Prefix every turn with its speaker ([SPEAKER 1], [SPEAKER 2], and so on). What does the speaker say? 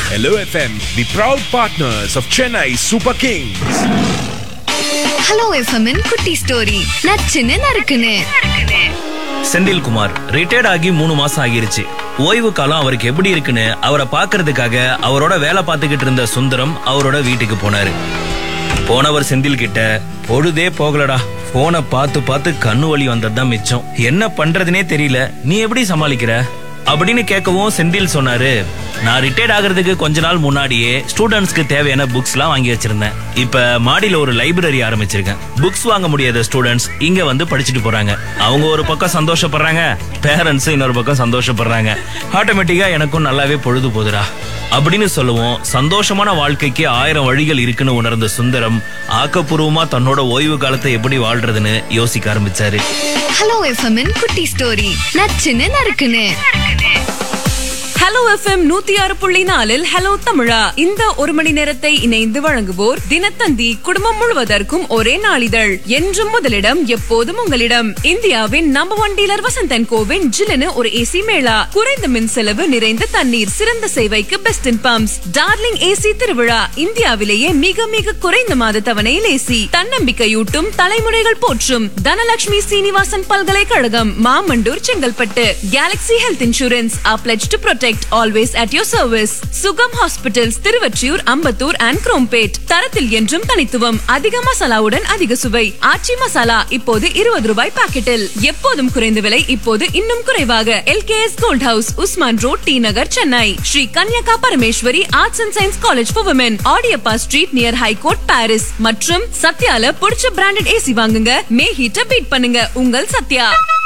[SPEAKER 1] Hello FM, the proud partners of Chennai Super Kings.
[SPEAKER 2] Hello எஃப்எம்மின் குட்டி story நச்சுன்னு நறுக்குன்னு
[SPEAKER 3] செந்தில்குமார் ரிட்டையர்ட் ஆகி மூணு மாசம் ஆகிருச்சு ஓய்வு காலம் அவருக்கு எப்படி இருக்குன்னு அவரை பார்க்கறதுக்காக அவரோட வேலை பார்த்துக்கிட்டு இருந்த சுந்தரம் அவரோட வீட்டுக்கு போனாரு போனவர் செந்தில் கிட்ட பொழுதே போகலடா போனை பார்த்து பார்த்து கண்ணு வலி வந்ததுதான் மிச்சம் என்ன பண்றதுனே தெரியல நீ எப்படி சமாளிக்கிற அப்படின்னு கேட்கவும் செந்தில் சொன்னாரு நான் ரிட்டையர்ட் ஆகிறதுக்கு கொஞ்ச நாள் முன்னாடியே ஸ்டூடெண்ட்ஸ்க்கு தேவையான புக்ஸ் எல்லாம் வாங்கி வச்சிருந்தேன் இப்ப மாடியில ஒரு லைப்ரரி ஆரம்பிச்சிருக்கேன் புக்ஸ் வாங்க முடியாத ஸ்டூடெண்ட்ஸ் இங்க வந்து படிச்சுட்டு போறாங்க அவங்க ஒரு பக்கம் சந்தோஷப்படுறாங்க பேரண்ட்ஸ் இன்னொரு பக்கம் சந்தோஷப்படுறாங்க ஆட்டோமேட்டிக்கா எனக்கும் நல்லாவே பொழுது போகுதுடா அப்படின்னு சொல்லுவோம் சந்தோஷமான வாழ்க்கைக்கு ஆயிரம் வழிகள் இருக்குன்னு உணர்ந்த சுந்தரம் ஆக்கப்பூர்வமா தன்னோட ஓய்வு காலத்தை எப்படி வாழ்றதுன்னு யோசிக்க ஆரம்பிச்சாரு
[SPEAKER 2] ஹலோ எஃப்எம்மின் குட்டி ஸ்டோரி நச்சுன்னு நறுக்குன்னு
[SPEAKER 4] ஹலோ எஃப்எம் நூத்தி ஆறு புள்ளி நாலில் ஹலோ தமிழா இந்த ஒரு மணி நேரத்தை இணைந்து வழங்குவோர் தினத்தந்தி குடும்பம் முழுவதற்கும் ஒரே நாளிதழ் என்றும் முதலிடம் எப்போதும் உங்களிடம் இந்தியாவின் நம்பர் ஒன் டீலர் வசந்தன் கோவின் ஜில்லுன்னு ஒரு ஏசி மேளா குறைந்த மின் செலவு நிறைந்த தண்ணீர் சிறந்த சேவைக்கு best in pumps darling AC திருவிழா இந்தியாவிலேயே மிக மிக குறைந்த மாத தவணையில் ஏசி தன்னம்பிக்கையூட்டும் தலைமுறைகள் போற்றும் தனலட்சுமி சீனிவாசன் பல்கலைக்கழகம் Mamandur Chengalpattu galaxy health insurance are pledged to protect always at your service Sugam hospitals Thiruvottiyur Ambattur and Chromepet தரத்தில் என்றும் தனித்துவம் அதிக மசாலாவுடன் அதிக சுவை ஆச்சி மசாலா இப்போது இருபது ரூபாய் பாக்கெட்டில் எப்போதும் குறைந்த விலை இப்போது இன்னும் குறைவாக LKS gold house Usman road T Nagar Chennai Sri Kanyaka Parameswari arts and science college for women Adiyappa street near high court Parrys மற்றும் சத்யால பிடிச்ச பிராண்டட் ஏசி வாங்குங்க மே ஹீட்டர் பீட் பண்ணுங்க உங்கள் சத்யா